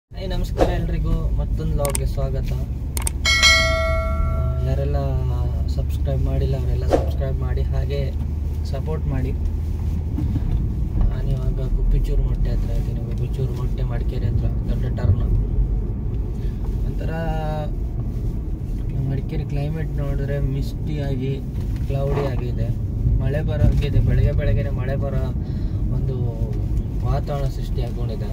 Hi ನಮಸ್ಕಾರ ಎಲ್ರಿಗೂ ಮತ್ತೊಂದು ಲಾಗ್ಗೆ ಸ್ವಾಗತ ಆ, ಯಾರೆಲ್ಲ ಸಬ್ಸ್ಕ್ರೈಬ್ ಮಾಡಿಲ್ಲ ಅವರೆಲ್ಲ ಸಬ್ಸ್ಕ್ರೈಬ್ ಮಾಡಿ ಹಾಗೆ ಸಪೋರ್ಟ್ ಮಾಡಿ ನಾನಿವಾಗ ಕುಪ್ಪಿಚೂರು ಮೊಟ್ಟೆ ಹತ್ರ ಇದ್ದೀನಿ ಕುಪ್ಪಿಚೂರು ಮೊಟ್ಟೆ ಮಡಿಕೇರಿ ಹತ್ರ ದೊಡ್ಡ ಟರ್ನ್ ಒಂಥರ ಮಡಿಕೇರಿ ಕ್ಲೈಮೇಟ್ ನೋಡಿದ್ರೆ ಮಿಸ್ಟಿ ಆಗಿ ಕ್ಲೌಡಿ ಆಗಿದೆ ಮಳೆ ಬರೋ ಹಾಗಿದೆ ಬೆಳಗ್ಗೆ ಬೆಳಗ್ಗೆನೆ ಮಳೆ ಬರೋ ಒಂದು ವಾತಾವರಣ ಸೃಷ್ಟಿ ಆಗೊಂಡಿದೆ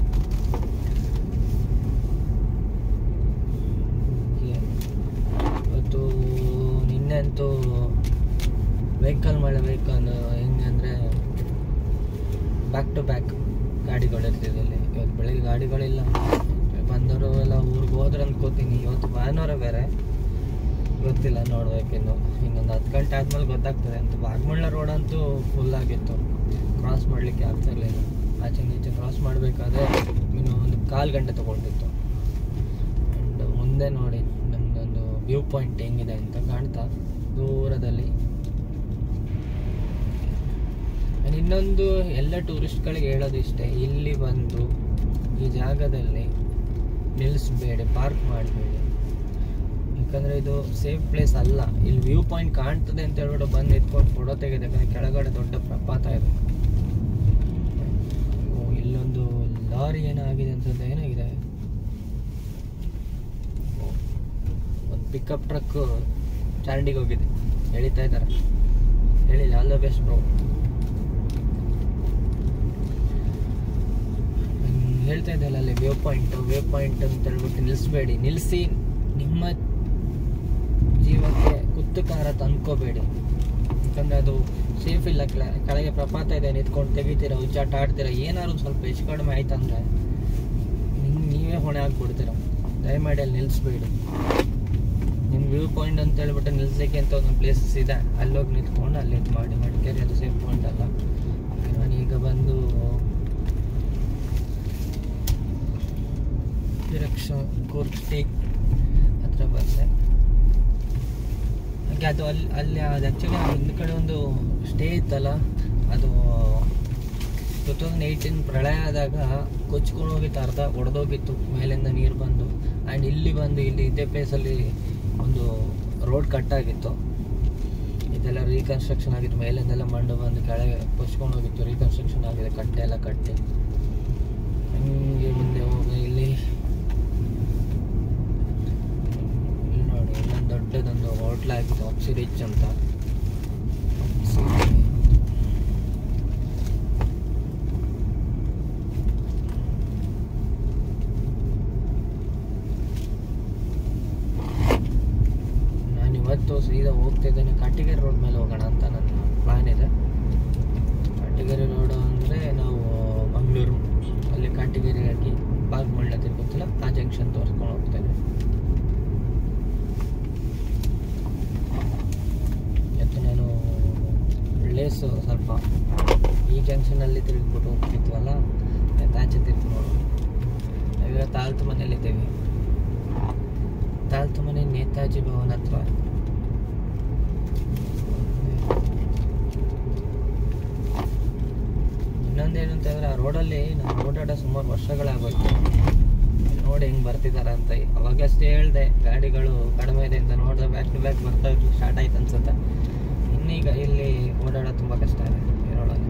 ಹೀಗೆ. ಇವತ್ತು ನಿನ್ನೆ ಅಂತೂ ವೆಹಿಕಲ್ ಮಳೆ ವೆಹಿಕಲ್ ಹೆಂಗೆ ಅಂದರೆ ಬ್ಯಾಕ್ ಟು ಬ್ಯಾಕ್ ಗಾಡಿಗಳು ಇರ್ತಿದೆ ಇಲ್ಲಿ ಇವತ್ತು ಬೆಳಗ್ಗೆ ಗಾಡಿಗಳಿಲ್ಲ ಬಂದವರು ಎಲ್ಲ ಊರಿಗೆ ಹೋದ್ರೆ ಅನ್ಕೋತೀನಿ ಇವತ್ತು ಭಾನುವಾರ ಬೇರೆ ಗೊತ್ತಿಲ್ಲ ನೋಡ್ಬೇಕಿನ್ನು ಇನ್ನೊಂದು ಹತ್ತು ಗಂಟೆ ಆದ್ಮೇಲೆ ಗೊತ್ತಾಗ್ತದೆ ಅಂತ ಬಾಗಮಳ್ಳ ರೋಡ್ ಅಂತೂ ಫುಲ್ ಆಗಿತ್ತು ಕ್ರಾಸ್ ಮಾಡಲಿಕ್ಕೆ ಆಗ್ತಾ ಇರಲಿಲ್ಲ ಆಚೆ ಈಚೆ ಕ್ರಾಸ್ ಮಾಡಬೇಕಾದ್ರೆ ಇನ್ನು ಒಂದು ಕಾಲು ಗಂಟೆ ತೊಗೊಂಡಿತ್ತು ಆ್ಯಂಡ್ ಮುಂದೆ ನೋಡಿ ನಮ್ಮದೊಂದು ವ್ಯೂ ಪಾಯಿಂಟ್ ಹೆಂಗಿದೆ ಅಂತ ಕಾಣ್ತಾ ದೂರದಲ್ಲಿ And ಇನ್ನೊಂದು ಎಲ್ಲ ಟೂರಿಸ್ಟ್ಗಳಿಗೆ ಹೇಳೋದು ಇಷ್ಟೇ ಇಲ್ಲಿ ಬಂದು ಈ ಜಾಗದಲ್ಲಿ ನಿಲ್ಲಿಸ್ಬೇಡಿ ಪಾರ್ಕ್ ಮಾಡಬೇಡಿ ಯಾಕಂದರೆ ಇದು ಸೇಫ್ ಪ್ಲೇಸ್ ಅಲ್ಲ ಇಲ್ಲಿ ವ್ಯೂ ಪಾಯಿಂಟ್ ಕಾಣ್ತದೆ ಅಂತ ಹೇಳ್ಬಿಟ್ಟು ಬಂದು ಎತ್ಕೊಂಡು ಫೋಟೋ ತೆಗೆದು ಯಾಕಂದರೆ ಕೆಳಗಡೆ ದೊಡ್ಡ ಪ್ರಪಾತ ಇದೆ ಓ, ಇಲ್ಲೊಂದು ಲಾರಿ ಏನಾಗಿದೆ ಅನ್ಸುತ್ತೆ ಏನಾಗಿದೆ ಓ, ಒಂದು ಪಿಕಪ್ ಟ್ರಕ್ ಚಾರಂಡಿಗೆ ಹೋಗಿದೆ ಎಳಿತಾ ಇದ್ದಾರೆ ಹೇಳಿಲ್ಲ ಆಲ್ ದ ಬೆಸ್ಟ್ ಬ್ರೋ ಹೇಳ್ತಾ ಇದ್ದಲ್ಲ ಅಲ್ಲಿ ವೇವ್ ಪಾಯಿಂಟ್ ವೇವ್ ಪಾಯಿಂಟ್ ಅಂತ ಹೇಳ್ಬಿಟ್ಟು ನಿಲ್ಲಿಸ್ಬೇಡಿ ನಿಲ್ಲಿಸಿ ನಿಮ್ಮ ಜೀವಕ್ಕೆ ಕುತ್ತುಕಾರ ತಂದ್ಕೋಬೇಡಿ ಯಾಕಂದ್ರೆ ಅದು ಸೇಫ್ ಇಲ್ಲ ಕೆಳ- ಕೆಳಗೆ ಪ್ರಪಾತ ಇದೆ ನಿಂತ್ಕೊಂಡು ತೆಗಿತೀರ ಉಚ್ಚಾಟ ಆಡ್ತೀರ ಏನಾದ್ರು ಸ್ವಲ್ಪ ಹೆಚ್ಚು ಕಡಿಮೆ ಆಯ್ತಂದ್ರೆ ನಿಮ್ಗೆ ನೀವೇ ಹೊಣೆ ಆಗ್ಬಿಡ್ತೀರ ದಯಮಾಡಿ ಅಲ್ಲಿ ನಿಲ್ಲಿಸ್ಬೇಡಿ ನಿಮ್ಮ ವ್ಯೂ ಪಾಯಿಂಟ್ ಅಂತ ಹೇಳ್ಬಿಟ್ಟು ನಿಲ್ಲಿಸ್ಲಿಕ್ಕೆ ಅಂತ ಒಂದು ಪ್ಲೇಸಸ್ ಇದೆ ಅಲ್ಲಿ ಹೋಗಿ ನಿಂತ್ಕೊಂಡು ಅಲ್ಲಿ ಇದು ಮಾಡಿ ಮಡಿಕೇರಿ ಅದು ಸೇಫ್ ಪಾಯಿಂಟ್ ಅಲ್ಲ ನಾನೀಗ ಬಂದು ವಿರಕ್ಷ ಕೂರ್ತಿ ಹತ್ರ ಬಂದೆ ಹಾಗೆ ಅದು ಅಲ್ಲಿ ಅಲ್ಲಿ ಅದು ಆ್ಯಕ್ಚುಲಿ ಹಿಂದ್ ಕಡೆ ಒಂದು ಸ್ಟೇ ಇತ್ತಲ್ಲ ಅದು ಟೂ ತೌಸಂಡ್ ಏಯ್ಟೀನ್ ಪ್ರಳಯ ಆದಾಗ ಕೊಚ್ಕೊಂಡು ಹೋಗಿತ್ತು ಅರ್ಧ ಒಡೆದೋಗಿತ್ತು ಮೇಲಿಂದ ನೀರು ಬಂದು ಆ್ಯಂಡ್ ಇಲ್ಲಿ ಬಂದು ಇಲ್ಲಿ ಇದೇ ಪ್ಲೇಸಲ್ಲಿ ಒಂದು ರೋಡ್ ಕಟ್ ಆಗಿತ್ತು ಇದೆಲ್ಲ ರೀಕನ್ಸ್ಟ್ರಕ್ಷನ್ ಆಗಿತ್ತು ಮೇಲಿಂದೆಲ್ಲ ಮಣ್ಣು ಬಂದು ಕೆಳಗೆ ಕೊಚ್ಕೊಂಡು ಹೋಗಿತ್ತು ರೀಕನ್ಸ್ಟ್ರಕ್ಷನ್ ಆಗಿದೆ ಕಟ್ಟೆ ಎಲ್ಲ ಕಟ್ಟಿ ಹಂಗೆ ಮುಂದೆ ಹೋಗಿ ಇಲ್ಲಿ ಇಲ್ಲಿ ನೋಡಿ ಇಲ್ಲೊಂದು ದೊಡ್ಡದೊಂದು ಹೋಟ್ಲ್ ಆಗಿದೆ ಅಪ್ಸಿ ರಿಚ್ ಅಂತ ನಾನು ಇವತ್ತು ಸೀದಾ ಹೋಗ್ತಿದ್ದೇನೆ ಕಟ್ಟಿಗೆರೆ ರೋಡ್ ಮೇಲೆ ಹೋಗೋಣ ಅಂತ ನನ್ನ ಪ್ಲಾನ್ ಇದೆ ಕಟ್ಟಿಗೆರೆ ರೋಡ್ ಅಂದರೆ ನಾವು ಮಂಗಳೂರು ಅಲ್ಲಿ ಕಾಟಿಗೆರೆ ಆಗಿ ಬಾಗ್ಮಳ್ಳ ತಿರುಗುತ್ತಲ್ಲ ಆ ಜಂಕ್ಷನ್ ತೋರಿಸ್ಕೊಂಡು ಹೋಗ್ತೇನೆ ಇವತ್ತು ನಾನು ಪ್ಲೇಸು ಸ್ವಲ್ಪ ಈ ಜಂಕ್ಷನಲ್ಲಿ ತಿರುಗಿಬಿಟ್ಟು ಹೋಗ್ತಿದ್ವಲ್ಲ ಇವತ್ತು ಆಚೆ ತಿರುಗಿ ನೋಡು ನಾವೀಗ ತಾಲ್ತು ಮನೇಲಿದ್ದೇವೆ ತಾಲ್ತು ಮನೆ ನೇತಾಜಿ ಭವನ್ ಹತ್ರ ಇನ್ನೊಂದೇನು ಅಂತಂದ್ರೆ ಆ ರೋಡಲ್ಲಿ ನಾನು ಓಡಾಡ ಸುಮಾರು ವರ್ಷಗಳಾಗೋಯ್ತು ನೋಡಿ ಹೆಂಗ್ ಬರ್ತಿದಾರ ಅಂತ ಅವಾಗಷ್ಟೇ ಹೇಳ್ದೆ ಗಾಡಿಗಳು ಕಡಿಮೆ ಇದೆ ಅಂತ ನೋಡಿದ್ರೆ ಬ್ಯಾಕ್ ಟು ಬ್ಯಾಕ್ ಬರ್ತಾ ಸ್ಟಾರ್ಟ್ ಆಯ್ತು ಅನ್ಸುತ್ತೆ ಇನ್ನೀಗ ಇಲ್ಲಿ ಓಡಾಡೋದು ತುಂಬಾ ಕಷ್ಟ ಇದೆ ಈ ರೋಡಲ್ಲಿ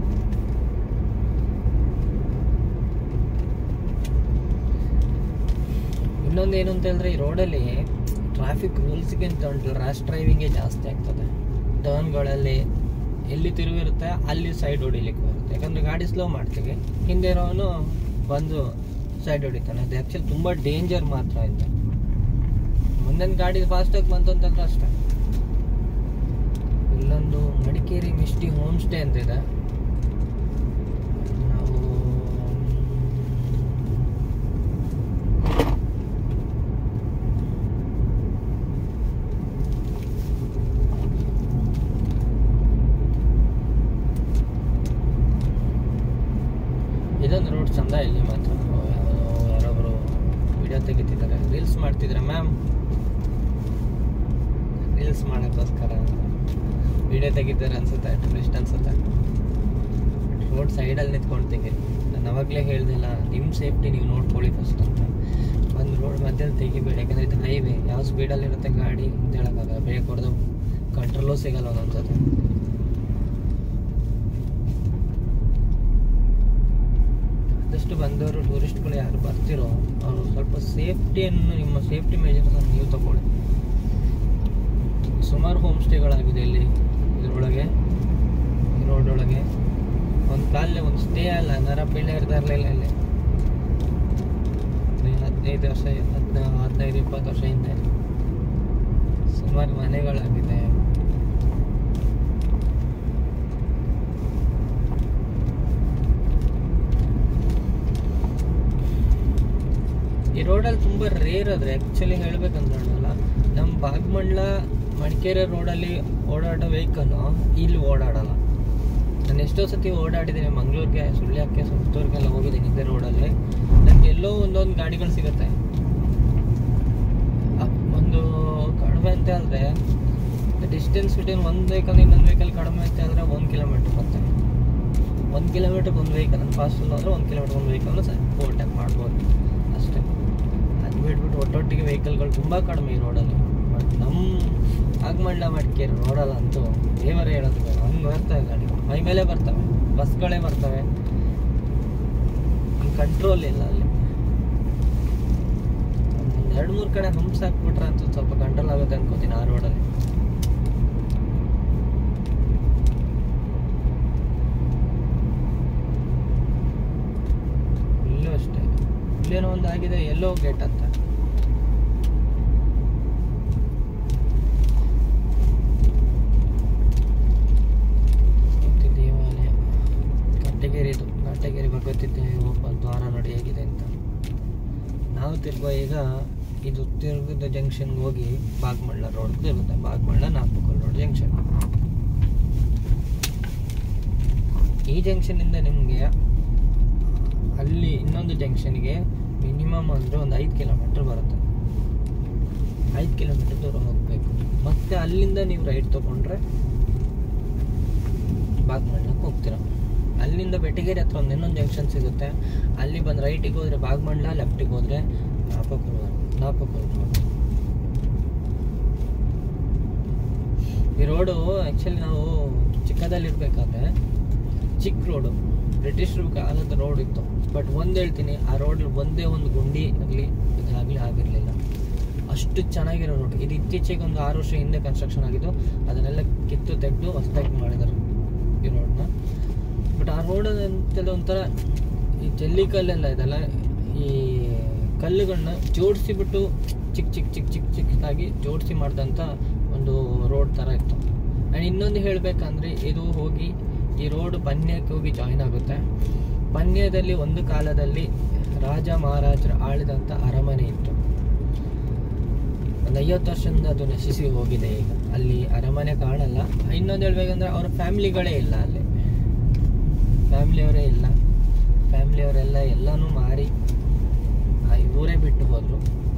ಇನ್ನೊಂದೇನು ಅಂತ ಹೇಳಿದ್ರೆ ಈ ರೋಡಲ್ಲಿ ಟ್ರಾಫಿಕ್ ರೂಲ್ಸ್ಗಿಂತ ಉಂಟು ರ್ಯಾಶ್ ಡ್ರೈವಿಂಗೇ ಜಾಸ್ತಿ ಆಗ್ತದೆ ಟರ್ನ್ಗಳಲ್ಲಿ ಎಲ್ಲಿ ತಿರುಗಿರುತ್ತೆ ಅಲ್ಲಿ ಸೈಡ್ ಹೊಡಿಲಿಕ್ಕೆ ಬರುತ್ತೆ ಯಾಕಂದ್ರೆ ಗಾಡಿ ಸ್ಲೋ ಮಾಡ್ತೀವಿ ಹಿಂದೆ ಇರೋನು ಬಂದು ಸೈಡ್ ಹೊಡಿತಾನೆ ಅದು ಆ್ಯಕ್ಚುಲಿ ತುಂಬ ಡೇಂಜರ್ ಮಾತ್ರ ಇದೆ ಮುಂದಿನ ಗಾಡಿ ಫಾಸ್ಟಾಗಿ ಬಂತು ಅಂತಂದ್ರೆ ಅಷ್ಟೇ ಇಲ್ಲೊಂದು ಮಡಿಕೇರಿ ಮಿಸ್ಟಿ ಹೋಮ್ ಸ್ಟೇ ಅಂತಿದೆ ನಾವು ಇದೊಂದು ರೋಡ್ ಚಂದ ಇಲ್ಲಿ ಮಾತ್ರ ಯಾರೋ- ಯಾರೊಬ್ರು ವಿಡಿಯೋ ತೆಗಿತಿದ್ದಾರೆ ರೀಲ್ಸ್ ಮಾಡ್ತಿದ್ದಾರೆ ಮ್ಯಾಮ್ ರೀಲ್ಸ್ ಮಾಡೋಕ್ಕೋಸ್ಕರ ವಿಡಿಯೋ ತೆಗಿತಾರೆ ಅನ್ಸುತ್ತೆ ಟೂರಿಸ್ಟ್ ಅನ್ಸುತ್ತೆ ರೋಡ್ ಸೈಡಲ್ಲಿ ನಿಂತ್ಕೊಂಡು ತೆಗಿ ನಾನು ಅವಾಗಲೇ ಹೇಳ್ದಿಲ್ಲ ನಿಮ್ಮ ಸೇಫ್ಟಿ ನೀವು ನೋಡ್ಕೊಳ್ಳಿ ಫಸ್ಟ್ ಅಂತ ಮಧ್ಯದಲ್ಲಿ ತೆಗಿಬೇಡಿ ಯಾಕಂದ್ರೆ ಇದು ಹೈವೇ ಯಾವ ಸ್ಪೀಡಲ್ಲಿ ಇರುತ್ತೆ ಗಾಡಿ ಅಂತ ಹೇಳೋಕ್ಕಾಗಲ್ಲ ಬ್ರೇಕ್ ಹೊಡೆದು ಕಂಟ್ರೋಲು ಸಿಗಲ್ಲ ಒಂದೊಂದ್ಸತಿ ಆದಷ್ಟು ಬಂದವರು ಟೂರಿಸ್ಟ್ಗಳು ಯಾರು ಬರ್ತಿರೋ ಅವರು ಸ್ವಲ್ಪ ಸೇಫ್ಟಿಯನ್ನು ನಿಮ್ಮ ಸೇಫ್ಟಿ ಮೆಜರ್ಸ್ ನೀವು ತಗೊಳ್ಳಿ ಸುಮಾರು ಹೋಮ್ ಸ್ಟೇಗಳಾಗಿದೆ ಇಲ್ಲಿ ಇದರೊಳಗೆ ಈ ರೋಡ್ ಒಳಗೆ ಒಂದು ಕಾಲೇ ಒಂದು ಸ್ಟೇ ಅಲ್ಲ ನರ ಪಿಳ್ಳೆ ಇರ್ತಾ ಇರಲಿಲ್ಲ ಇಲ್ಲಿ ಈ ಹದಿನೈದು ವರ್ಷ ಹದಿನ ಹದಿನೈದು ಇಪ್ಪತ್ತು ವರ್ಷ ಹಿಂದೆ ಸುಮಾರು ಮನೆಗಳಾಗಿದೆ ಈ ರೋಡಲ್ಲಿ ತುಂಬ ರೇರ್ ಆದರೆ ಆ್ಯಕ್ಚುಲಿ ಹೇಳ್ಬೇಕಂದ್ರಲ್ಲ ನಮ್ಮ ಬಾಗಮಂಡ್ಲ ಮಡಿಕೇರಿ ರೋಡಲ್ಲಿ ಓಡಾಡೋ ವೆಹಿಕಲ್ಲು ಇಲ್ಲಿ ಓಡಾಡಲ್ಲ ನಾನು ಎಷ್ಟೋ ಸತಿ ಓಡಾಡಿದ್ದೀನಿ ಮಂಗಳೂರಿಗೆ ಸುಳ್ಯಕ್ಕೆ ಸುತ್ತೂರಿಗೆಲ್ಲ ಹೋಗಿದ್ದೀನಿ ಇದೇ ರೋಡಲ್ಲಿ ನನಗೆ ಎಲ್ಲೋ ಒಂದೊಂದು ಗಾಡಿಗಳು ಸಿಗುತ್ತೆ ಅಪ್- ಒಂದು ಕಡಿಮೆ ಅಂತ ಹೇಳಿದ್ರೆ ಡಿಸ್ಟೆನ್ಸ್ ಬಿಟ್ವೀನ್ ಒಂದು ವೆಹಿಕಲ್ ಇನ್ನೊಂದು ವೆಹಿಕಲ್ ಕಡಿಮೆ ಅಂತ ಹೇಳಿದ್ರೆ ಒಂದು ಕಿಲೋಮೀಟ್ರ್ ಬರುತ್ತೆ ಒಂದು ಕಿಲೋಮೀಟ್ರ್ ಒಂದು ವೆಹಿಕಲ್ ನಾನು ಫಾಸ್ಟ್ ಹೋದ್ರೆ ಒಂದು ಕಿಲೋಮೀಟ್ರ್ ಒಂದು ವೆಹಿಕಲ್ ಓವರ್ಟೇಕ್ ಮಾಡ್ಬೋದು ಅಷ್ಟೇ ಅದು ಬಿಟ್ಬಿಟ್ಟು ಒಟ್ಟೊಟ್ಟಿಗೆ ವೆಹಿಕಲ್ಗಳು ತುಂಬ ಕಡಿಮೆ ಈ ರೋಡಲ್ಲಿ ಬಟ್ ನಮ್ಮ ಆಗಮಂಡ್ಲ ಮಡಿಕೇರಿ ರೋಡಲ್ಲ ಅಂತೂ ದೇವರೇ ಹೇಳೋದು ಬೇಡ ಹಂಗೆ ಬರ್ತವೆ ಗಾಡಿ ಮೈ ಮೇಲೆ ಬರ್ತವೆ ಬಸ್ಗಳೇ ಬರ್ತವೆ ಕಂಟ್ರೋಲ್ ಇಲ್ಲ ಅಲ್ಲಿ ಒಂದು ಎರಡು ಮೂರು ಕಡೆ ಹಂಪ್ಸ್ ಹಾಕ್ಬಿಟ್ರೆ ಅಂತೂ ಸ್ವಲ್ಪ ಕಂಟ್ರೋಲ್ ಆಗುತ್ತೆ ಅನ್ಕೋತೀನಿ ಆ ರೋಡಲ್ಲಿ ಇಲ್ಲೂ ಅಷ್ಟೇ ಇಲ್ಲೇನೋ ಒಂದು ಆಗಿದೆ ಎಲ್ಲೋ ಗೇಟ್ ಅಂತ ಮತ್ತೆ ದೇವಾಲಯ ಕಟ್ಟೆಗೇರಿ ಇದು ಕಟ್ಟೆಗೇರಿ ಭಗವತಿ ಒಬ್ಬ ದ್ವಾರ ನೋಡಿ ಹೇಗಿದೆ ಅಂತ ನಾವು ತಿರ್ಗೋ ಈಗ ಇದು ತಿರುಗದ ಜಂಕ್ಷನ್ಗೆ ಹೋಗಿ ಬಾಗ್ಮಳ್ಳ ರೋಡ್ ಇರುತ್ತೆ ಬಾಗ್ಮಳ್ಳ ನಾಗಪುಕ್ಕಲ್ ರೋಡ್ ಜಂಕ್ಷನ್ ಈ ಜಂಕ್ಷನಿಂದ ನಿಮಗೆ ಅಲ್ಲಿ ಇನ್ನೊಂದು ಜಂಕ್ಷನ್ಗೆ ಮಿನಿಮಮ್ ಅಂದರೆ ಒಂದು ಐದು ಕಿಲೋಮೀಟ್ರ್ ಬರುತ್ತೆ ಐದು ಕಿಲೋಮೀಟರ್ ದೂರ ಹೋಗಬೇಕು ಮತ್ತೆ ಅಲ್ಲಿಂದ ನೀವು ರೈಟ್ ತೊಗೊಂಡ್ರೆ ಬಾಗ್ಮಂಡ್ಲಕ್ಕೆ ಹೋಗ್ತೀರ ಅಲ್ಲಿಂದ ಬೆಟಗೇರಿ ಹತ್ರ ಒಂದು ಇನ್ನೊಂದು ಜಂಕ್ಷನ್ ಸಿಗುತ್ತೆ ಅಲ್ಲಿ ಬಂದು ರೈಟಿಗೆ ಹೋದರೆ ಬಾಗ್ಮಂಡ್ಲ ಲೆಫ್ಟಿಗೆ ಹೋದರೆ ನಾಪಕಲ್ ನಾಪಕಲ್ ರೋಡ್ ಈ ರೋಡು ಆ್ಯಕ್ಚುಲಿ ನಾವು ಚಿಕ್ಕದಲ್ಲಿರ್ಬೇಕಾದ್ರೆ ಚಿಕ್ಕ ರೋಡು ಬ್ರಿಟಿಷರು ಕಾಲದ ರೋಡ್ ಇತ್ತು ಬಟ್ ಒಂದು ಹೇಳ್ತೀನಿ ಆ ರೋಡ್ ಒಂದೇ ಒಂದು ಗುಂಡಿ ಆಗಲಿ ಇದಾಗಲಿ ಆಗಿರಲಿಲ್ಲ ಅಷ್ಟು ಚೆನ್ನಾಗಿರೋ ರೋಡ್ ಇದು ಇತ್ತೀಚೆಗೆ ಒಂದು ಆರು ವರ್ಷ ಹಿಂದೆ ಕನ್ಸ್ಟ್ರಕ್ಷನ್ ಆಗಿದ್ದು ಅದನ್ನೆಲ್ಲ ಕಿತ್ತು ತೆಗೆದು ಹೊಸದಾಗಿ ಮಾಡಿದ್ದಾರೆ ಈ ರೋಡ್ನ ಬಟ್ ಆ ರೋಡ್ ಅಂತೆಲ್ಲ ಒಂಥರ ಈ ಜಲ್ಲಿಕಲ್ಲೆಲ್ಲ ಇದೆಲ್ಲ ಈ ಕಲ್ಲುಗಳನ್ನ ಜೋಡಿಸಿಬಿಟ್ಟು ಚಿಕ್ಕ ಚಿಕ್ಕ ಚಿಕ್ಕ ಚಿಕ್ಕ ಚಿಕ್ಕದಾಗಿ ಜೋಡಿಸಿ ಮಾಡಿದಂಥ ಒಂದು ರೋಡ್ ಥರ ಇತ್ತು ಆ್ಯಂಡ್ ಇನ್ನೊಂದು ಹೇಳಬೇಕಂದ್ರೆ ಇದು ಹೋಗಿ ಈ ರೋಡ್ ಪನ್ಯಕ್ಕೆ ಹೋಗಿ ಜಾಯಿನ್ ಆಗುತ್ತೆ ಪನ್ಯದಲ್ಲಿ ಒಂದು ಕಾಲದಲ್ಲಿ ರಾಜ ಮಹಾರಾಜರು ಆಳಿದಂಥ ಅರಮನೆ ಇತ್ತು ಒಂದು ಐವತ್ತು ವರ್ಷದಿಂದ ಅದು ನಶಿಸಿ ಹೋಗಿದೆ ಈಗ ಅಲ್ಲಿ ಅರಮನೆ ಕಾಣಲ್ಲ ಇನ್ನೊಂದು ಹೇಳ್ಬೇಕಂದ್ರೆ ಅವ್ರ ಫ್ಯಾಮಿಲಿಗಳೇ ಇಲ್ಲ ಅಲ್ಲಿ ಫ್ಯಾಮಿಲಿಯವರೇ ಇಲ್ಲ ಫ್ಯಾಮಿಲಿಯವರೆಲ್ಲ ಎಲ್ಲನೂ ಮಾರಿ ಆ ಊರೇ ಬಿಟ್ಟು ಹೋದ್ರು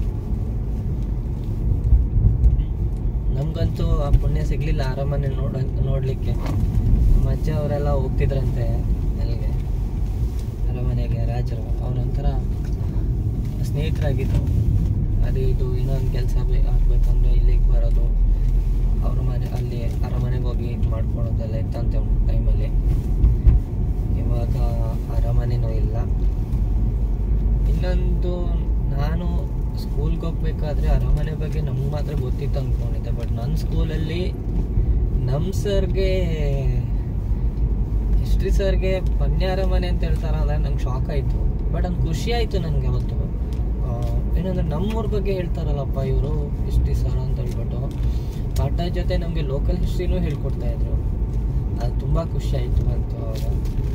ನಮ್ಗಂತೂ ಆ ಪುಣ್ಯ ಸಿಗ್ಲಿಲ್ಲ ಅರಮನೆ ನೋಡ ನೋಡ್ಲಿಕ್ಕೆ ನಮ್ಮ ಅಜ್ಜ ಅವರೆಲ್ಲ ಹೋಗ್ತಿದ್ರಂತೆ ಅಲ್ಲಿಗೆ ಅರಮನೆಗೆ ರಾಜರು ಅವರೊಂಥರ ಸ್ನೇಹಿತರಾಗಿದ್ರು ಅದು ಇದು ಇನ್ನೊಂದು ಕೆಲಸ ಆಗ್ಬೇಕಂದ್ರೆ ಇಲ್ಲಿಗೆ ಬರೋದು ಅವ್ರ ಮನೆ ಅಲ್ಲಿ ಅರಮನೆಗೆ ಹೋಗಿ ಇದು ಮಾಡ್ಕೊಳೋದೆಲ್ಲ ಇತ್ತಂತೆ ಒಂದು ಟೈಮಲ್ಲಿ ಇವಾಗ ಅರಮನೆನೂ ಇಲ್ಲ ಇನ್ನೊಂದು ನಾನು ಸ್ಕೂಲ್ಗೆ ಹೋಗ್ಬೇಕಾದ್ರೆ ಅರಮನೆ ಬಗ್ಗೆ ನಮ್ಗೆ ಮಾತ್ರ ಗೊತ್ತಿತ್ತು ಅಂದ್ಕೊಂಡಿದ್ದೆ ಬಟ್ ನನ್ನ ಸ್ಕೂಲಲ್ಲಿ ನಮ್ಮ ಸರ್ಗೆ ಹಿಸ್ಟ್ರಿ ಸರ್ಗೆ ಪನ್ಯ ಅರಮನೆ ಅಂತ ಹೇಳ್ತಾರಲ್ಲ ನಂಗೆ ಶಾಕ್ ಆಯಿತು ಬಟ್ ಅದು ಖುಷಿ ಆಯಿತು ನನಗೆ ಅವತ್ತು ಆ, ಏನಂದ್ರೆ ನಮ್ಮೂರ ಬಗ್ಗೆ ಹೇಳ್ತಾರಲ್ಲಪ್ಪ ಇವರು ಹಿಸ್ಟ್ರಿ ಸರ್ ಅಂತ ಹೇಳ್ಬಿಟ್ಟು ಪಾಠ ಜೊತೆ ನಮಗೆ ಲೋಕಲ್ ಹಿಸ್ಟ್ರಿನೂ ಹೇಳ್ಕೊಡ್ತಾ ಇದ್ರು ಅದು ತುಂಬ ಖುಷಿ ಆಯಿತು ಮತ್ತು ಅವಾಗ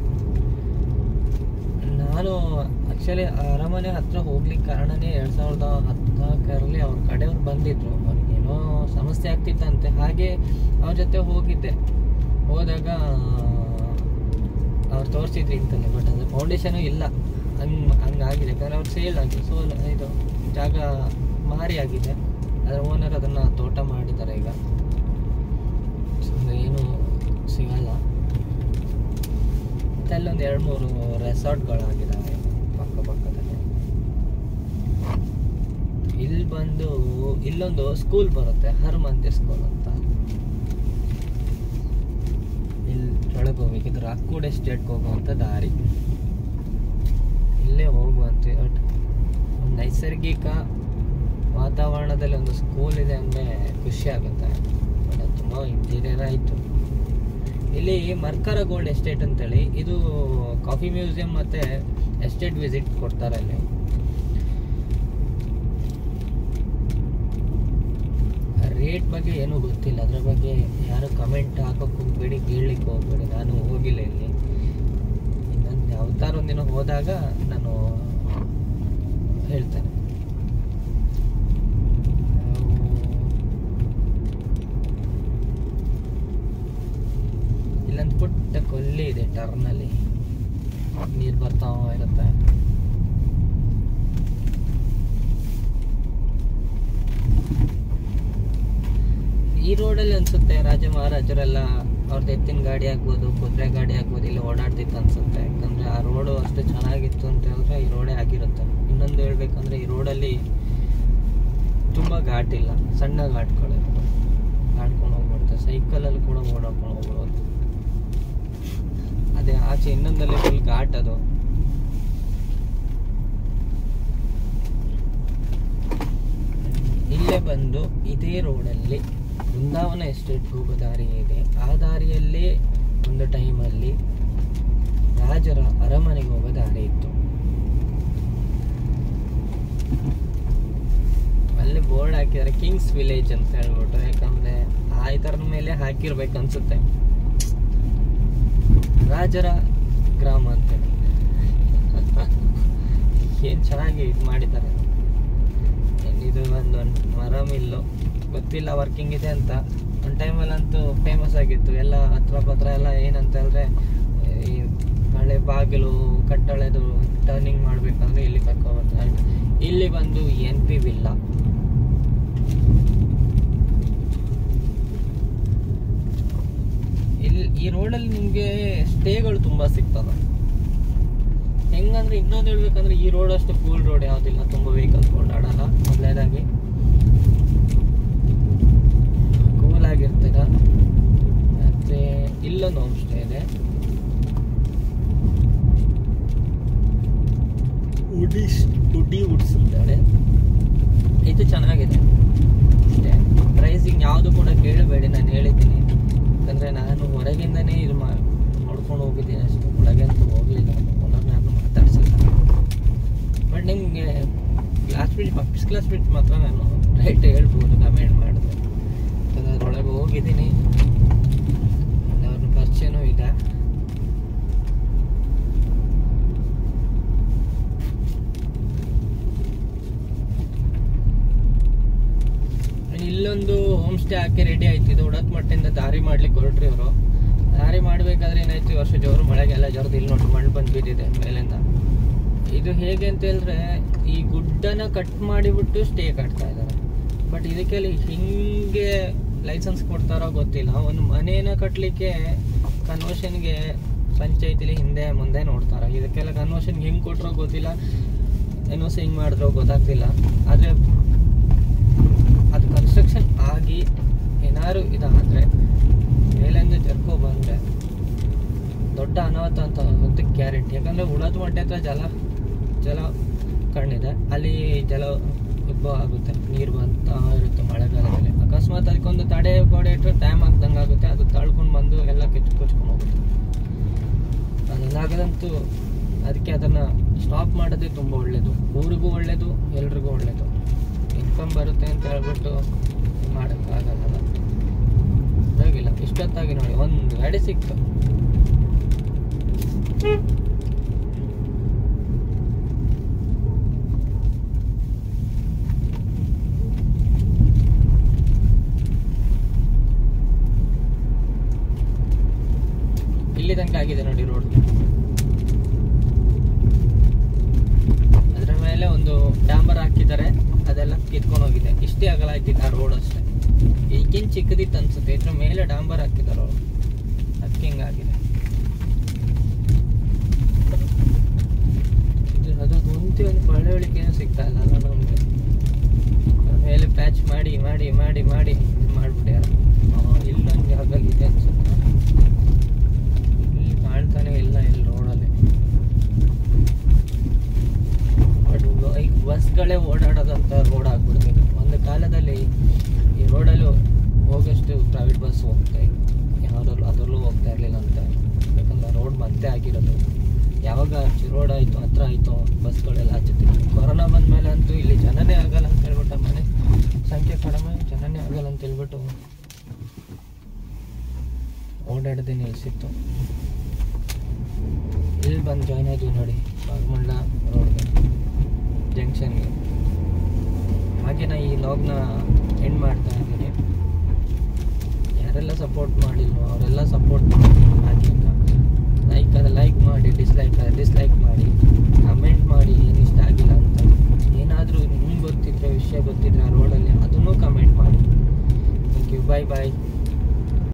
ನಾನು ಆ್ಯಕ್ಚುಲಿ ಅರಮನೆ ಹತ್ರ ಹೋಗ್ಲಿಕ್ಕೆ ಕಾರಣನೇ ಎರಡು ಸಾವಿರದ ಹದಿನಾಲ್ಕರಲ್ಲಿ ಅವ್ರ ಕಡೆಯವ್ರು ಬಂದಿದ್ರು ಅವ್ರಿಗೇನೋ ಸಮಸ್ಯೆ ಆಗ್ತಿತ್ತಂತೆ ಹಾಗೆ ಅವ್ರ ಜೊತೆ ಹೋಗಿದ್ದೆ ಹೋದಾಗ ಅವ್ರು ತೋರಿಸಿದ್ರು ಇಂತಲ್ಲಿ ಬಟ್ ಅದು ಫೌಂಡೇಶನು ಇಲ್ಲ ಹಂಗೆ ಹಂಗಾಗಿದೆ ಯಾಕಂದ್ರೆ ಅವ್ರು ಸೇಲ್ ಆಗಿದೆ ಸೊ ಇದು ಜಾಗ ಮಾರಿ ಆಗಿದೆ ಅದರ ಓನರ್ ಅದನ್ನು ತೋಟ ಮಾಡಿದ್ದಾರೆ ಈಗ ಸೊ ಏನು ಸಿಗಲ್ಲ ಮತ್ತೆ ಅಲ್ಲೊಂದು ಎರಡು ಮೂರು ರೆಸಾರ್ಟ್ಗಳಾಗಿದ್ದಾವೆ ಪಕ್ಕ ಪಕ್ಕದಲ್ಲಿ ಬಂದು ಇಲ್ಲೊಂದು ಸ್ಕೂಲ್ ಬರುತ್ತೆ ಹನುಮಂತೆ ಸ್ಕೂಲ್ ಅಂತ ಇಲ್ಲಿ ಒಳಗೆ ಹೋಗ್ಬೇಕಿದ್ರೆ ಅಕ್ಕೂಡ್ ಎಸ್ಟೇಟ್ಗೆ ಹೋಗುವಂಥ ದಾರಿ ಇಲ್ಲೇ ಹೋಗುವಂತೆ ಬಟ್ ಒಂದು ನೈಸರ್ಗಿಕ ವಾತಾವರಣದಲ್ಲಿ ಒಂದು ಸ್ಕೂಲ್ ಇದೆ ಅಂದರೆ ಖುಷಿ ಆಗುತ್ತೆ ಬಟ್ ಅದು ತುಂಬ ಇಂಟೀರಿಯರ್ ಆಯಿತು ಇಲ್ಲಿ ಮರ್ಕರ ಗೋಲ್ಡ್ ಎಸ್ಟೇಟ್ ಅಂತೇಳಿ ಇದು ಕಾಫಿ ಮ್ಯೂಸಿಯಂ ಮತ್ತು ಎಸ್ಟೇಟ್ ವಿಸಿಟ್ ಕೊಡ್ತಾರೆ ಅಲ್ಲಿ ರೇಟ್ ಬಗ್ಗೆ ಏನೂ ಗೊತ್ತಿಲ್ಲ ಅದ್ರ ಬಗ್ಗೆ ಯಾರು ಕಮೆಂಟ್ ಹಾಕೋಕೆ ಹೋಗ್ಬೇಡಿ ಕೇಳಲಿಕ್ಕೆ ಹೋಗ್ಬೇಡಿ ನಾನು ಹೋಗಿಲ್ಲ ಇಲ್ಲಿ ಇನ್ನೊಂದು ಯಾವತ್ತಾರ ಒಂದಿನ ಹೋದಾಗ ನಾನು ಹೇಳ್ತೇನೆ ನಾವು- ಇಲ್ಲೊಂದು ಪುಟ್ಟ ಕೊಲ್ಲಿ ಇದೆ ಟರ್ನಲ್ಲಿ ನೀರು ಬರ್ತಾ ಇರುತ್ತೆ ಈ ರೋಡಲ್ಲಿ ಅನ್ಸುತ್ತೆ ರಾಜ ಮಹಾರಾಜರೆಲ್ಲ ಅವ್ರದ್ದು ಎತ್ತಿನ ಗಾಡಿ ಆಗ್ಬೋದು ಕುದುರೆ ಗಾಡಿ ಆಗ್ಬೋದು ಇಲ್ಲಿ ಓಡಾಡ್ತಿತ್ತು ಅನ್ಸುತ್ತೆ ಯಾಕಂದ್ರೆ ಆ ರೋಡು ಅಷ್ಟು ಚೆನ್ನಾಗಿತ್ತು ಅಂತ ಹೇಳಿದ್ರೆ ಈ ರೋಡೇ ಆಗಿರುತ್ತೆ ಇನ್ನೊಂದು ಹೇಳ್ಬೇಕಂದ್ರೆ ಈ ರೋಡಲ್ಲಿ ತುಂಬ ಘಾಟ್ ಇಲ್ಲ ಸಣ್ಣ ಘಾಟ್ಗಳು ದಾಟ್ಕೊಂಡು ಹೋಗ್ಬಿಡುತ್ತೆ ಸೈಕಲಲ್ಲಿ ಕೂಡ ಓಡಾಡ್ಕೊಂಡು ಹೋಗ್ಬೋದು ಅದೇ ಆಚೆ ಇನ್ನೊಂದಲ್ಲಿ ಫುಲ್ ಘಾಟ್ ಅದು ಇಲ್ಲೇ ಬಂದು ಇದೇ ರೋಡಲ್ಲಿ ಬೃಂದಾವನ ಎಸ್ಟೇಟ್ ಹೋಗೋ ದಾರಿ ಇದೆ ಆ ದಾರಿಯಲ್ಲೇ ಒಂದು ಟೈಮಲ್ಲಿ ರಾಜರ ಅರಮನೆಗೆ ಹೋಗೋ ದಾರಿ ಇತ್ತು ಅಲ್ಲಿ ಬೋರ್ಡ್ ಹಾಕಿದ್ದಾರೆ ಕಿಂಗ್ಸ್ ವಿಲೇಜ್ ಅಂತ ಹೇಳ್ಬಿಟ್ಟು ಯಾಕಂದ್ರೆ ಆ ಇದರ ಮೇಲೆ ಹಾಕಿರ್ಬೇಕು ಅನ್ಸುತ್ತೆ ರಾಜರ ಗ್ರಾಮ ಅಂತ ಏನ್ ಚೆನ್ನಾಗಿ ಇದು ಮಾಡಿದ್ದಾರೆ ಇದು ಒಂದು ಮರ ಮಿಲ್ಲು ಗೊತ್ತಿಲ್ಲ ವರ್ಕಿಂಗ್ ಇದೆ ಅಂತ ಒಂದು ಟೈಮಲ್ಲಂತೂ ಫೇಮಸ್ ಆಗಿತ್ತು ಎಲ್ಲ ಹತ್ರ ಪತ್ರ ಎಲ್ಲ ಏನಂತ ಹೇಳಿದ್ರೆ ಈ ಹಳೆ ಬಾಗಿಲು ಕಟ್ಟಳೆದು ಟರ್ನಿಂಗ್ ಮಾಡ್ಬೇಕಂದ್ರೆ ಇಲ್ಲಿ ಕರ್ಕೊಬರ್ತಾರೆ ಇಲ್ಲಿ ಬಂದು ಎನ್ ಪಿ ವಿಲ್ಲ ಇಲ್ಲಿ ಈ ರೋಡಲ್ಲಿ ನಿಮಗೆ ಸ್ಟೇಗಳು ತುಂಬ ಸಿಗ್ತದೆ ಹೆಂಗಂದ್ರೆ ಇನ್ನೊಂದು ಹೇಳ್ಬೇಕಂದ್ರೆ ಈ ರೋಡ್ ಅಷ್ಟು ಕೂಲ್ ರೋಡ್ ಯಾವುದಿಲ್ಲ ತುಂಬ ವೆಹಿಕಲ್ಸ್ ಓಡಾಡಲ್ಲ ಮೊದಲೇದಾಗಿ ಕೂಲ್ ಆಗಿರ್ತದ ಮತ್ತೆ ಇಲ್ಲೊಂದು ಹೋಮ್ ಸ್ಟೇ ಇದೆ ಉಡಿ ಉಡಿ ವುಡ್ಸ್ ಅಂತೇಳಿ ಇದು ಚೆನ್ನಾಗಿದೆ ಅಷ್ಟೇ ಪ್ರೈಸಿಂಗ್ ಯಾವುದು ಕೂಡ ಕೇಳಬೇಡಿ ನಾನು ಹೇಳಿದ್ದೀನಿ ಯಾಕಂದರೆ ನಾನು ಹೊರಗಿಂದನೇ ಇದು ಮಾ ನೋಡ್ಕೊಂಡು ಹೋಗಿದ್ದೀನಿ ಅಷ್ಟೇ ಒಳಗೆ ಅಂತೂ ಹೋಗಲಿಲ್ಲ ಓನರ್ ನಾನು ಮಾತಾಡ್ಸಿಲ್ಲ ಬಟ್ ನಿಮಗೆ ಕ್ಲಾಸ್ ಬಿಟ್ ಫಸ್ಟ್ ಕ್ಲಾಸ್ ಬಿಟ್ ಮಾತ್ರ ನಾನು ರೈಟ್ ಹೇಳ್ಬೋದು ಕಮೆಂಟ್ ಮಾಡಿದೆ ಯಾಕಂದ್ರೆ ಅದರೊಳಗೆ ಹೋಗಿದ್ದೀನಿ ಅವ್ರನ್ನ ಪರಿಚಯನೂ ಇದೆ ಇಲ್ಲೊಂದು ಹೋಮ್ ಸ್ಟೇ ಹಾಕಿ ರೆಡಿ ಆಯ್ತು ಇದು ಉಡತ್ ಮಟ್ಟಿಂದ ದಾರಿ ಮಾಡ್ಲಿಕ್ಕೆ ಹೊರಟ್ರಿ ಅವರು ದಾರಿ ಮಾಡ್ಬೇಕಾದ್ರೆ ಏನಾಯ್ತು ಈ ವರ್ಷ ಜೋರು ಮಳೆಗೆಲ್ಲ ಜೋರದು ಇಲ್ಲಿ ನೋಡಿ ಮಣ್ಣು ಬಂದು ಬಿದ್ದಿದೆ ಮೇಲಿಂದ ಇದು ಹೇಗೆ ಅಂತ ಹೇಳಿದ್ರೆ ಈ ಗುಡ್ಡನ ಕಟ್ ಮಾಡಿಬಿಟ್ಟು ಸ್ಟೇ ಕಟ್ತಾ ಇದ್ದಾರೆ ಬಟ್ ಇದಕ್ಕೆಲ್ಲ ಹಿಂಗೆ ಲೈಸೆನ್ಸ್ ಕೊಡ್ತಾರೋ ಗೊತ್ತಿಲ್ಲ ಒಂದು ಮನೇನ ಕಟ್ಟಲಿಕ್ಕೆ ಕನ್ವರ್ಷನ್ಗೆ ಪಂಚಾಯತಿಲಿ ಹಿಂದೆ ಮುಂದೆ ನೋಡ್ತಾರೆ ಇದಕ್ಕೆಲ್ಲ ಕನ್ವರ್ಷನ್ ಹೆಂಗೆ ಕೊಟ್ಟರೋ ಗೊತ್ತಿಲ್ಲ ಏನೋ ಹಿಂಗೆ ಮಾಡಿದ್ರೋ ಗೊತ್ತಾಗ್ತಿಲ್ಲ ಆದರೆ ಅದು ಕನ್ಸ್ಟ್ರಕ್ಷನ್ ಆಗಿ ಏನಾದ್ರು ಇದಾದರೆ ಮೇಲಿಂದ ಜರ್ಕೊ ಬಂದರೆ ದೊಡ್ಡ ಅನಾಹುತ ಅಂತ ಒಂದು ಗ್ಯಾರಂಟಿ ಯಾಕಂದರೆ ಉಳದ ಮಟ್ಟೆ ಹತ್ರ ಜಲ ಜಲ ಕಣ್ಣಿದೆ ಅಲ್ಲಿ ಜಲ ಉದ್ಭವ ಆಗುತ್ತೆ ನೀರು ಬಂತಾ ಇರುತ್ತೆ ಮಳೆಗಾಲದಲ್ಲಿ ಅಕಸ್ಮಾತ್ ಅದಕ್ಕೊಂದು ತಡೆ ಗೋಡೆ ಇಟ್ಟರೆ ಡ್ಯಾಮ್ ಆಗ್ದಂಗೆ ಆಗುತ್ತೆ ಅದು ತಳ್ಕೊಂಡು ಬಂದು ಎಲ್ಲ ಕಿಚ್ಚು ಕೊಚ್ಕೊಂಡು ಹೋಗುತ್ತೆ ಅದನ್ನಾಗದಂತೂ ಅದಕ್ಕೆ ಅದನ್ನು ಸ್ಟಾಪ್ ಮಾಡೋದೇ ತುಂಬ ಒಳ್ಳೆಯದು ಊರಿಗೂ ಒಳ್ಳೆಯದು ಎಲ್ರಿಗೂ ಒಳ್ಳೆಯದು ಇನ್ಕಮ್ ಬರುತ್ತೆ ಅಂತ ಹೇಳ್ಬಿಟ್ಟು ಮಾಡೋಕ್ಕಾಗಲ್ಲ ಹೋಗಿಲ್ಲ ಇಷ್ಟೊತ್ತಾಗಿ ನೋಡಿ ಒಂದು ಗಾಡಿ ಸಿಕ್ತು ಇಲ್ಲಿ ತನಕ ಆಗಿದೆ ನೋಡಿ ರೋಡ್ ಅದರ ಮೇಲೆ ಒಂದು ಡಾಂಬರ್ ಹಾಕಿದ್ದಾರೆ ಅದೆಲ್ಲ ಕಿತ್ಕೊಂಡು ಹೋಗಿದೆ ಇಷ್ಟೇ ಅಗಲ ಆಯ್ತಿತ್ತು ಆ ರೋಡ್ ಅಷ್ಟೇ ಈಗಿನ ಚಿಕ್ಕದಿತ್ತು ಅನ್ಸುತ್ತೆ ಇದ್ರ ಮೇಲೆ ಡಾಂಬರ್ ಹಾಕಿದ್ದಾರೆ ಅವರು ಅದಕ್ಕೆ ಹಿಂಗಾಗಿದೆ ಇದು ಅದು ಒಂದೇ ಒಂದು ಪಳೆವಳಿಕೆನೂ ಸಿಗ್ತಾ ಇಲ್ಲ ಅಲ್ಲ ನಮಗೆ ಮಾಡಿ ಮಾಡಿ ಇದು ಮಾಡ್ಬಿಟ್ಯಾರ ಇಲ್ಲೊಂದು ಜಾಗ ಇದೆ ಅನ್ಸುತ್ತೆ ಇಲ್ಲಿ ಕಾಣ್ತಾನೆ ಇಲ್ಲ ಇಲ್ಲಿ ರೋಡಲ್ಲಿ ಬಟ್ ಈಗ ಬಸ್ಗಳೇ ಓಡಾಡೋದಂತ ರೋಡ್ ಆಗ್ಬಿಡ್ತಿದೆ ಒಂದು ಕಾಲದಲ್ಲಿ ಈ ರೋಡಲ್ಲಿ ಹೋಗೋಷ್ಟು ಪ್ರೈವೇಟ್ ಬಸ್ ಹೋಗ್ತಾ ಇತ್ತು ಯಾವುದ್ರಲ್ಲೂ ಅದರಲ್ಲೂ ಹೋಗ್ತಾ ಇರಲಿಲ್ಲ ಅಂತ ಯಾಕಂದ್ರೆ ರೋಡ್ ಮತ್ತೆ ಆಗಿರೋದು ಯಾವಾಗ ರೋಡ್ ಆಯಿತು ಹತ್ರ ಆಯಿತು ಬಸ್ಗಳೆಲ್ಲ ಹಚ್ಚುತ್ತಿತ್ತು ಕೊರೋನಾ ಬಂದಮೇಲೆ ಅಂತೂ ಇಲ್ಲಿ ಜನನೇ ಆಗಲ್ಲ ಅಂತ ಹೇಳ್ಬಿಟ್ಟು ಮನೆ ಸಂಖ್ಯೆ ಕಡಿಮೆ ಜನನೇ ಆಗಲ್ಲ ಅಂತ ಹೇಳ್ಬಿಟ್ಟು ಓಡಾಡದೆ ನಿಲ್ಲಿಸಿತ್ತು ಇಲ್ಲಿ ಬಂದು ಜಾಯ್ನ್ ಆದ್ವಿ ನೋಡಿ ಬಾಗಮಂಡ್ಲ ರೋಡ್ಗೆ ಜಂಕ್ಷನ್ಗೆ ಹಾಗೆ ನಾ ಈ ಲಾಗ್ನ ಎಂಡ್ ಮಾಡ್ತಾ ಇದ್ದೀನಿ ಯಾರೆಲ್ಲ ಸಪೋರ್ಟ್ ಮಾಡಿಲ್ವೋ ಅವರೆಲ್ಲ ಸಪೋರ್ಟ್ ಮಾಡಿ ಹಾಗೆ ಲೈಕ್ ಆದರೆ ಲೈಕ್ ಮಾಡಿ ಡಿಸ್ಲೈಕ್ ಆದರೆ ಡಿಸ್ಲೈಕ್ ಮಾಡಿ ಕಮೆಂಟ್ ಮಾಡಿ ಏನು ಇಷ್ಟ ಆಗಿಲ್ಲ ಅಂತ ಏನಾದರೂ ನಿಮ್ಗೆ ಗೊತ್ತಿದ್ರೆ ವಿಷಯ ಗೊತ್ತಿದ್ರೆ ಆ ರೋಡಲ್ಲಿ ಅದನ್ನೂ ಕಮೆಂಟ್ ಮಾಡಿ ಥ್ಯಾಂಕ್ ಯು ಬಾಯ್ ಬಾಯ್